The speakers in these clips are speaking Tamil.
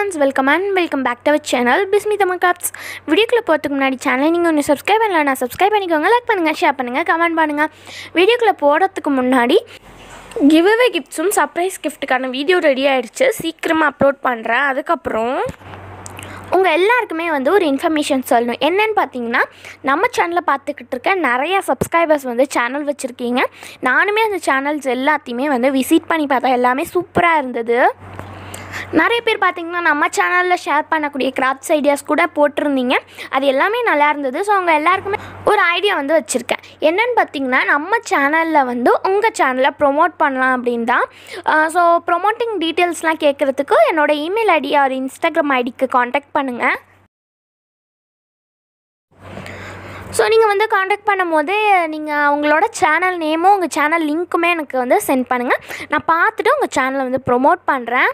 friends welcome and welcome back to our channel Bismi Tamil crafts வீடியோக்குள்ளே போகிறதுக்கு முன்னாடி சேனலை நீங்கள் ஒன்று சப்ஸ்கிரைப் பண்ணல நான் சப்ஸ்கிரைப் பண்ணிக்கோங்க லைக் பண்ணுங்கள் ஷேர் பண்ணுங்கள் கமெண்ட் பண்ணுங்கள் வீடியோக்குள்ளே போகிறதுக்கு முன்னாடி கிவ்அவே கிஃப்ட்ஸும் சர்ப்ரைஸ் கிஃப்ட்டுக்கான வீடியோ ரெடி ஆயிடுச்சு சீக்கிரமாக அப்லோட் பண்ணுறேன் அதுக்கப்புறம் உங்கள் எல்லாருக்குமே வந்து ஒரு இன்ஃபர்மேஷன் சொல்லணும் என்னன்னு பார்த்தீங்கன்னா நம்ம சேனலை பார்த்துக்கிட்டு இருக்க நிறைய சப்ஸ்கிரைபர்ஸ் வந்து சேனல் வச்சுருக்கீங்க நானுமே அந்த சேனல்ஸ் எல்லாத்தையுமே வந்து விசிட் பண்ணி பார்த்தா எல்லாமே சூப்பராக இருந்தது நிறைய பேர் பார்த்தீங்கன்னா நம்ம சேனலில் ஷேர் பண்ணக்கூடிய கிராஃப்ட்ஸ் ஐடியாஸ் கூட போட்டிருந்தீங்க அது எல்லாமே நல்லா இருந்தது ஸோ அவங்க எல்லாருக்குமே ஒரு ஐடியா வந்து வச்சுருக்கேன் என்னன்னு பார்த்தீங்கன்னா நம்ம சேனலில் வந்து உங்கள் சேனலை ப்ரொமோட் பண்ணலாம் அப்படின்னு தான் ஸோ ப்ரொமோட்டிங் டீட்டெயில்ஸ்லாம் கேட்குறதுக்கு என்னோட இமெயில் ஐடி ஆர் இன்ஸ்டாகிராம் ஐடிக்கு காண்டாக்ட் பண்ணுங்கள் ஸோ நீங்கள் வந்து காண்டாக்ட் பண்ணும்போது நீங்கள் உங்களோட சேனல் நேமும் உங்கள் சேனல் லிங்க்குமே எனக்கு வந்து சென்ட் பண்ணுங்கள் நான் பார்த்துட்டு உங்கள் சேனலை வந்து ப்ரொமோட் பண்ணுறேன்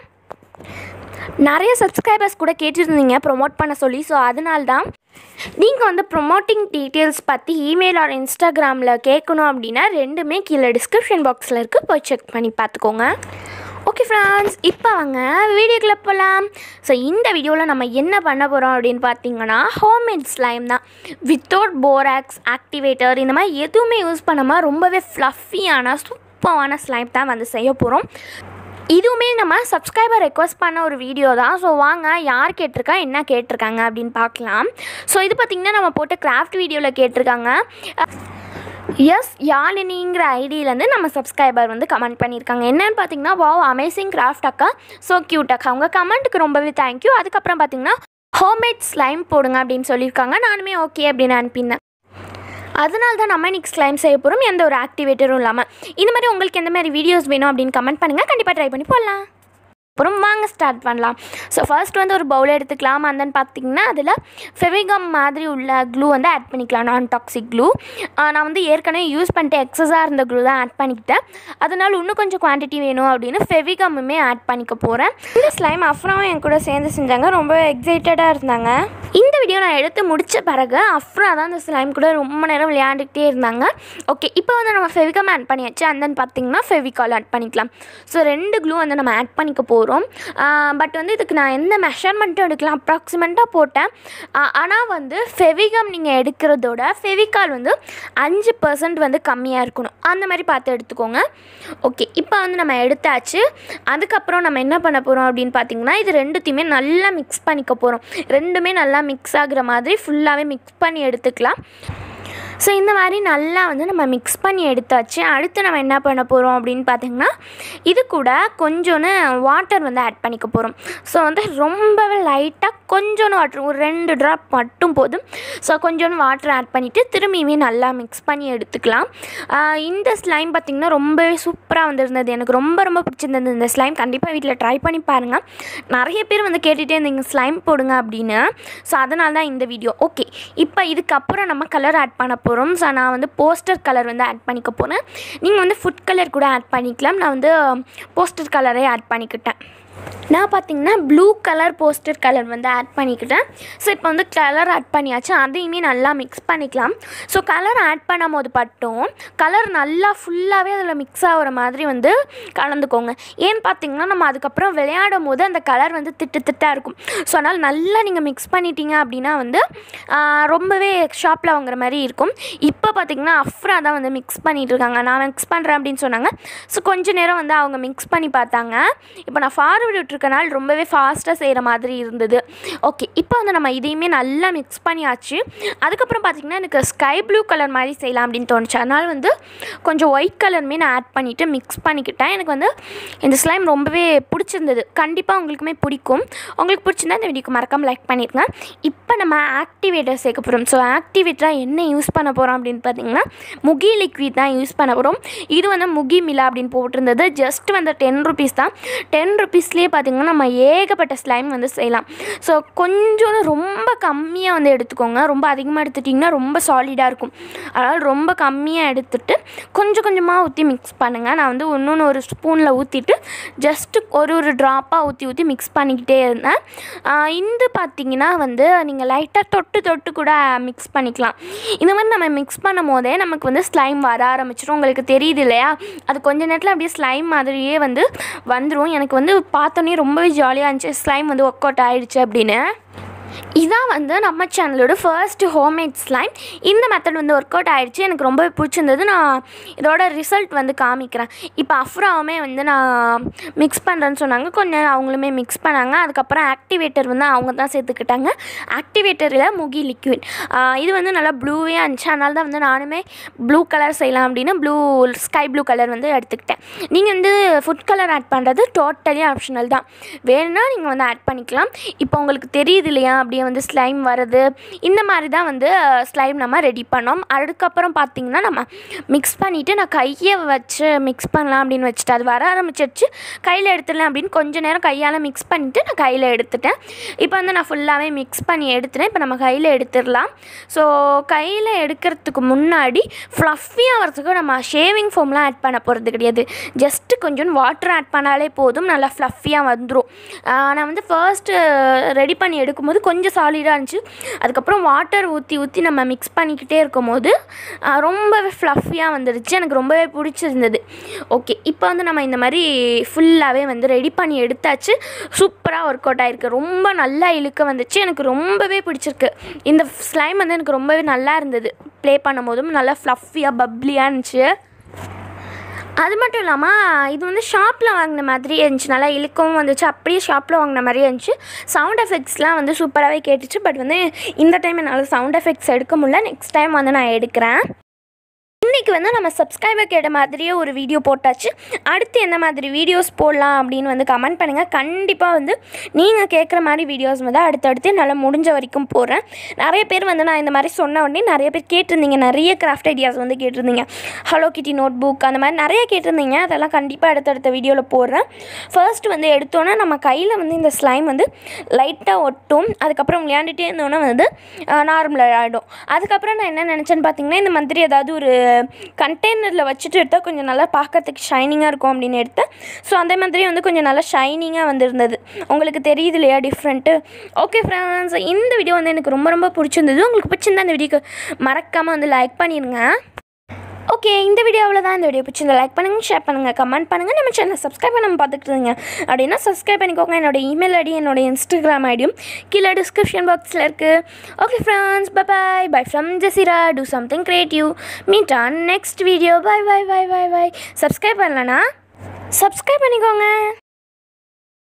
நிறைய சப்ஸ்கிரைபர்ஸ் கூட கேட்டிருந்தீங்க ப்ரொமோட் பண்ண சொல்லி ஸோ அதனால தான் நீங்கள் வந்து ப்ரொமோட்டிங் டீட்டெயில்ஸ் பற்றி இமெயில் ஆர் இன்ஸ்டாகிராமில் கேட்கணும் அப்படின்னா ரெண்டுமே கீழே டிஸ்கிரிப்ஷன் பாக்ஸில் இருக்குது போய் செக் பண்ணி பார்த்துக்கோங்க ஓகே ஃப்ரெண்ட்ஸ் இப்போ வாங்க வீடியோக்குள்ளே போகலாம் ஸோ இந்த வீடியோவில் நம்ம என்ன பண்ண போகிறோம் அப்படின்னு பார்த்தீங்கன்னா ஹோம்மேட் ஸ்லைம் தான் வித்தவுட் போராக்ஸ் ஆக்டிவேட்டர் இந்த மாதிரி எதுவுமே யூஸ் பண்ணாமல் ரொம்பவே ஃப்ளஃபியான சூப்பரான ஸ்லைம் தான் வந்து செய்ய போகிறோம் இதுவுமே நம்ம சப்ஸ்கிரைபர் ரெக்வஸ்ட் பண்ண ஒரு வீடியோ தான் ஸோ வாங்க யார் கேட்டிருக்கா என்ன கேட்டிருக்காங்க அப்படின்னு பார்க்கலாம் ஸோ இது பார்த்திங்கன்னா நம்ம போட்ட கிராஃப்ட் வீடியோவில் கேட்டிருக்காங்க எஸ் யாழினிங்கிற ஐடியிலேருந்து நம்ம சப்ஸ்கிரைபர் வந்து கமெண்ட் பண்ணியிருக்காங்க என்னன்னு பார்த்தீங்கன்னா வாவ் அமேசிங் கிராஃப்ட் அக்கா ஸோ க்யூட் அக்கா அவங்க கமெண்ட்டுக்கு ரொம்பவே தேங்க்யூ அதுக்கப்புறம் பார்த்தீங்கன்னா ஹோம்மேட் ஸ்லைம் போடுங்க அப்படின்னு சொல்லியிருக்காங்க நானுமே ஓகே அப்படின்னு அனுப்பினேன் அதனால தான் நம்ம இன்றைக்கி ஸ்லைம் செய்ய போகிறோம் எந்த ஒரு ஆக்டிவேட்டரும் இல்லாமல் இந்த மாதிரி உங்களுக்கு எந்த மாதிரி வீடியோஸ் வேணும் அப்படின்னு கமெண்ட் பண்ணுங்கள் கண்டிப்பாக ட்ரை பண்ணி போடலாம் அப்புறம் வாங்க ஸ்டார்ட் பண்ணலாம் ஸோ ஃபர்ஸ்ட் வந்து ஒரு பவுல் எடுத்துக்கலாம் and then பார்த்தீங்கன்னா அதில் ஃபெவிகம் மாதிரி உள்ள க்ளூ வந்து ஆட் பண்ணிக்கலாம் நான் டாக்ஸிக் க்ளூ நான் வந்து ஏற்கனவே யூஸ் பண்ணிட்டு எக்ஸஸாக இருந்த க்ளூ தான் ஆட் பண்ணிக்கிட்டேன் அதனால் இன்னும் கொஞ்சம் குவான்டிட்டி வேணும் அப்படின்னு ஃபெவிகம்முமே ஆட் பண்ணிக்க போகிறேன் இந்த ஸ்லைம் அஃப்ராவும் என் கூட சேர்ந்து செஞ்சாங்க ரொம்ப எக்ஸைட்டடாக இருந்தாங்க இந்த வீடியோ நான் எடுத்து முடித்த பிறகு அஃப்ரா தான் இந்த ஸ்லைம் கூட ரொம்ப நேரம் விளையாண்டுக்கிட்டே இருந்தாங்க ஓகே இப்போ வந்து நம்ம ஃபெவிகம் ஆட் பண்ணியாச்சு and then பார்த்தீங்கன்னா ஃபெவிகால் ஆட் பண்ணிக்கலாம் ஸோ ரெண்டு க்ளூ வந்து நம்ம ஆட் பண்ணிக்க போகிறோம் பட் வந்து இதுக்கு நான் எந்த மெஷர்மெண்ட்டும் எடுக்கலாம் அப்ராக்சிமெண்ட்டாக போட்டேன் ஆனால் வந்து ஃபெவிகம் நீங்கள் எடுக்கிறதோட ஃபெவிகால் வந்து அஞ்சு பர்சன்ட் வந்து கம்மியாக இருக்கணும் அந்த மாதிரி பார்த்து எடுத்துக்கோங்க ஓகே இப்போ வந்து நம்ம எடுத்தாச்சு அதுக்கப்புறம் நம்ம என்ன பண்ண போகிறோம் அப்படின்னு பார்த்தீங்கன்னா இது ரெண்டுத்தையுமே நல்லா மிக்ஸ் பண்ணிக்க போகிறோம் ரெண்டுமே நல்லா மிக்ஸ் ஆகுற மாதிரி ஃபுல்லாகவே மிக்ஸ் பண்ணி எடுத்துக்கலாம் ஸோ இந்த மாதிரி நல்லா வந்து நம்ம மிக்ஸ் பண்ணி எடுத்தாச்சு அடுத்து நம்ம என்ன பண்ண போகிறோம் அப்படின்னு பார்த்தீங்கன்னா இது கூட கொஞ்சோன்னு வாட்டர் வந்து ஆட் பண்ணிக்க போகிறோம் ஸோ வந்து ரொம்பவே லைட்டாக கொஞ்சோன்னு வாட்டர் ஒரு ரெண்டு ட்ராப் மட்டும் போதும் ஸோ கொஞ்சோன்னு வாட்டர் ஆட் பண்ணிவிட்டு திரும்பியுமே நல்லா மிக்ஸ் பண்ணி எடுத்துக்கலாம் ஆஹ் இந்த ஸ்லைம் பார்த்திங்கன்னா ரொம்பவே சூப்பராக வந்திருந்தது எனக்கு ரொம்ப ரொம்ப பிடிச்சிருந்தது இந்த ஸ்லைம் கண்டிப்பாக வீட்டில் ட்ரை பண்ணி பாருங்கள் நிறைய பேர் வந்து கேட்டுகிட்டே இருந்தீங்க ஸ்லைம் போடுங்க அப்படின்னு ஸோ அதனால தான் இந்த வீடியோ ஓகே இப்போ இதுக்கப்புறம் நம்ம கலர் ஆட் பண்ண போகிறோம் ஸோ நான் வந்து போஸ்டர் கலர் வந்து ஆட் பண்ணிக்க போகிறேன் நீங்கள் வந்து ஃபுட் கலர் கூட ஆட் பண்ணிக்கலாம் நான் வந்து போஸ்டர் கலரே ஆட் பண்ணிக்கிட்டேன் நான் பார்த்தீங்கன்னா ப்ளூ கலர் போஸ்டர் கலர் வந்து ஆட் பண்ணிக்கிட்டேன் ஸோ இப்போ வந்து கலர் ஆட் பண்ணியாச்சு அதையுமே நல்லா மிக்ஸ் பண்ணிக்கலாம் ஸோ கலர் ஆட் பண்ணும் போது மட்டும் கலர் நல்லா ஃபுல்லாகவே அதில் மிக்ஸ் ஆகிற மாதிரி வந்து கலந்துக்கோங்க ஏன்னு பார்த்தீங்கன்னா நம்ம அதுக்கப்புறம் விளையாடும் போது அந்த கலர் வந்து திட்டு திட்டாக இருக்கும் ஸோ அதனால் நல்லா நீங்கள் மிக்ஸ் பண்ணிட்டீங்க அப்படின்னா வந்து ஆஹ், ரொம்பவே ஷாப்பில் வாங்குற மாதிரி இருக்கும் இப்போ பார்த்தீங்கன்னா அஃப்ரா தான் வந்து மிக்ஸ் பண்ணிட்டு இருக்காங்க நான் மிக்ஸ் பண்ணுறேன் அப்படின்னு சொன்னாங்க ஸோ கொஞ்ச நேரம் வந்து அவங்க மிக்ஸ் பண்ணி பார்த்தாங்க இப்போ நான் ஃபார்வர்டு விட்டுருக்கனால ரொம்பவே ஃபாஸ்ட்டாக செய்கிற மாதிரி இருந்தது ஓகே இப்போ வந்து நம்ம இதையுமே நல்லா மிக்ஸ் பண்ணியாச்சு அதுக்கப்புறம் பார்த்திங்கன்னா எனக்கு ஸ்கை ப்ளூ கலர் மாதிரி செய்யலாம் அப்படின்னு தோணுச்சு அதனால் வந்து கொஞ்சம் ஒயிட் கலருமே நான் ஆட் பண்ணிவிட்டு மிக்ஸ் பண்ணிக்கிட்டேன் எனக்கு வந்து இந்த ஸ்லைம் ரொம்பவே பிடிச்சிருந்தது கண்டிப்பாக உங்களுக்குமே பிடிக்கும் உங்களுக்கு பிடிச்சிருந்தா இந்த வீடியோக்கு மறக்காமல் லைக் பண்ணிருங்க இப்போ நம்ம ஆக்டிவேட்டர் சேர்க்க போகிறோம் ஸோ ஆக்டிவேட்டராக என்ன யூஸ் பண்ண போகிறோம் அப்படின்னு பார்த்தீங்கன்னா முகி லிக்விட் தான் யூஸ் பண்ண போகிறோம் இது வந்து முகி மிலா அப்படின்னு போட்டிருந்தது ஜஸ்ட் வந்து டென் ருபீஸ் தான் டென் ருபீஸ்லேயே பார்த்தீங்கன்னா நம்ம ஏகப்பட்ட ஸ்லைம் வந்து செய்யலாம் ஸோ கொஞ்சம் ரொம்ப கம்மியாக வந்து எடுத்துக்கோங்க ரொம்ப அதிகமாக எடுத்துட்டிங்கன்னா ரொம்ப சாலிடாக இருக்கும் அதனால் ரொம்ப கம்மியாக எடுத்துட்டு கொஞ்சம் கொஞ்சமாக ஊற்றி மிக்ஸ் பண்ணுங்கள் நான் வந்து ஒன்று ஒரு ஸ்பூனில் ஊற்றிட்டு ஜஸ்ட்டு ஒரு ஒரு ட்ராப்பாக ஊற்றி ஊற்றி மிக்ஸ் பண்ணிக்கிட்டே இருந்தேன் ஆஹ் இந்த பார்த்தீங்கன்னா வந்து நீங்கள் லைட்டாக தொட்டு தொட்டு கூட மிக்ஸ் பண்ணிக்கலாம் இந்த மாதிரி நம்ம மிக்ஸ் பண்ணும் போதே நமக்கு வந்து ஸ்லைம் வர ஆரம்பிச்சிடும் உங்களுக்கு தெரியுது இல்லையா அது கொஞ்ச நேரத்தில் அப்படியே ஸ்லைம் மாதிரியே வந்து வந்துடும் எனக்கு வந்து பார்த்தோன்னே ரொம்பவே ஜாலியாக இருந்துச்சு ஸ்லைம் வந்து ஒர்க் அவுட் ஆயிடுச்சு அப்படின்னு இதான் வந்து நம்ம சேனலோட ஃபர்ஸ்ட் ஹோம்மேட் ஸ்லைம் இந்த மெத்தட் வந்து ஒர்க் அவுட் ஆயிடுச்சு எனக்கு ரொம்ப பிடிச்சிருந்தது நான் இதோட ரிசல்ட் வந்து காமிக்கிறேன் இப்போ அஃப்ராவுமே வந்து நான் மிக்ஸ் பண்ணுறேன்னு சொன்னாங்க கொஞ்ச நேரம் அவங்களுமே மிக்ஸ் பண்ணாங்க அதுக்கப்புறம் ஆக்டிவேட்டர் வந்து அவங்க தான் சேர்த்துக்கிட்டாங்க ஆக்டிவேட்டரில் முகி லிக்விட் இது வந்து நல்லா ப்ளூவே இருந்துச்சு அதனால தான் வந்து நானுமே ப்ளூ கலர் செய்யலாம் அப்படின்னு ப்ளூ ஸ்கை ப்ளூ கலர் வந்து எடுத்துக்கிட்டேன் நீங்கள் வந்து ஃபுட் கலர் ஆட் பண்ணுறது டோட்டலி ஆப்ஷனல் தான் வேணும்னா நீங்கள் வந்து ஆட் பண்ணிக்கலாம் இப்போ உங்களுக்கு தெரியுது இல்லையா அப்படியே வந்து ஸ்லைம் வருது இந்த மாதிரி தான் வந்து ஸ்லைம் நம்ம ரெடி பண்ணோம் அதுக்கப்புறம் பார்த்திங்கன்னா நம்ம மிக்ஸ் பண்ணிவிட்டு நான் கையை வச்சு மிக்ஸ் பண்ணலாம் அப்படின்னு வச்சுட்டு அது வர ஆரம்பிச்சிருச்சு கையில் எடுத்துடலாம் அப்படின்னு கொஞ்ச நேரம் கையால் மிக்ஸ் பண்ணிவிட்டு நான் கையில் எடுத்துட்டேன் இப்போ வந்து நான் ஃபுல்லாகவே மிக்ஸ் பண்ணி எடுத்துட்டேன் இப்போ நம்ம கையில் எடுத்துடலாம் ஸோ கையில் எடுக்கிறதுக்கு முன்னாடி ஃப்ளஃபியாக வரதுக்கு நம்ம ஷேவிங் ஃபோம்லாம் ஆட் பண்ண போகிறது கிடையாது ஜஸ்ட்டு கொஞ்சம் வாட்டர் ஆட் பண்ணாலே போதும் நல்லா ஃப்ளஃபியாக வந்துடும் நான் வந்து ஃபர்ஸ்ட்டு ரெடி பண்ணி எடுக்கும்போது கொஞ்சம் சாலிடாக இருந்துச்சு அதுக்கப்புறம் வாட்டர் ஊற்றி ஊற்றி நம்ம மிக்ஸ் பண்ணிக்கிட்டே இருக்கும்போது ஆஹ், ரொம்பவே ஃப்ளஃபியாக வந்துடுச்சு எனக்கு ரொம்பவே பிடிச்சிருந்தது ஓகே இப்போ வந்து நம்ம இந்த மாதிரி ஃபுல்லாகவே வந்து ரெடி பண்ணி எடுத்தாச்சு சூப்பராக ஒர்க் அவுட் ஆயிருக்கு ரொம்ப நல்லா இழுக்க வந்துச்சு எனக்கு ரொம்பவே பிடிச்சிருக்கு இந்த ஸ்லைம் வந்து எனக்கு ரொம்பவே நல்லா இருந்தது ப்ளே பண்ணும்போதும் நல்லா ஃப்ளஃபியாக பப்ளியாக இருந்துச்சு அது மட்டும் இல்லாமல் இது வந்து ஷாப்பில் வாங்கின மாதிரி இருந்துச்சு நல்லா இழுக்கவும் வந்துச்சு அப்படியே ஷாப்பில் வாங்கின மாதிரி இருந்துச்சு சவுண்ட் எஃபெக்ட்ஸ்லாம் வந்து சூப்பராகவே கேட்டுச்சு பட் வந்து இந்த டைம் என்னால் சவுண்ட் எஃபெக்ட்ஸ் எடுக்க முடியல நெக்ஸ்ட் டைம் வந்து நான் எடுக்கிறேன் இன்றைக்கி வந்து நம்ம சப்ஸ்கிரைபர் கேட்ட மாதிரியே ஒரு வீடியோ போட்டாச்சு அடுத்து எந்த மாதிரி வீடியோஸ் போடலாம் அப்படின்னு வந்து கமெண்ட் பண்ணுங்கள் கண்டிப்பாக வந்து நீங்கள் கேட்குற மாதிரி வீடியோஸ் வந்து அடுத்தடுத்து என்னால் முடிஞ்ச வரைக்கும் போடுறேன் நிறைய பேர் வந்து நான் இந்த மாதிரி சொன்ன உடனே நிறைய பேர் கேட்டிருந்தீங்க நிறைய கிராஃப்ட் ஐடியாஸ் வந்து கேட்டிருந்தீங்க ஹலோ கிட்டி நோட் புக் அந்த மாதிரி நிறைய கேட்டிருந்தீங்க அதெல்லாம் கண்டிப்பாக அடுத்தடுத்த வீடியோவில் போடுறேன் ஃபர்ஸ்ட் வந்து எடுத்தோன்னே நம்ம கையில் வந்து இந்த ஸ்லைம் வந்து லைட்டாக ஒட்டும் அதுக்கப்புறம் விளையாண்டுட்டே இருந்தோன்னே வந்து நார்மலாக ஆகிடும் அதுக்கப்புறம் நான் என்ன நினச்சேன்னு பார்த்தீங்கன்னா இந்த மாதிரி ஏதாவது ஒரு கண்டெய்னரில் வச்சுட்டு எடுத்தால் கொஞ்சம் நல்லா பார்க்கறதுக்கு ஷைனிங்காக இருக்கும் அப்படின்னு எடுத்தேன் ஸோ அதே மாதிரி வந்து கொஞ்சம் நல்லா ஷைனிங்காக வந்திருந்தது உங்களுக்கு தெரியுது இல்லையா டிஃப்ரெண்ட்டு ஓகே ஃப்ரெண்ட்ஸ் இந்த வீடியோ வந்து எனக்கு ரொம்ப ரொம்ப பிடிச்சிருந்தது உங்களுக்கு பிடிச்சிருந்தா இந்த வீடியோக்கு மறக்காமல் வந்து லைக் பண்ணிடுங்க ஓகே இந்த வீடியோ அவ்வளோதான் இந்த வீடியோ பிடிச்சிருந்தா லைக் பண்ணுங்கள் ஷேர் பண்ணுங்கள் கமெண்ட் பண்ணுங்கள் நம்ம சேனலை சப்ஸ்கிரைப் பண்ண பார்த்துட்டு இருங்க அப்படின்னா சப்ஸ்கிரைப் பண்ணிக்கோங்க என்னோட இமெயில் ஐடி என்னோட இன்ஸ்டாகிராம் ஐடியும் கீழே டிஸ்கிரிப்ஷன் பாக்ஸில் இருக்குது okay friends bye bye bye from Jaseera do something creative meet on next video bye bye bye bye bye subscribe பண்ணலனா சப்ஸ்கிரைப் பண்ணிக்கோங்க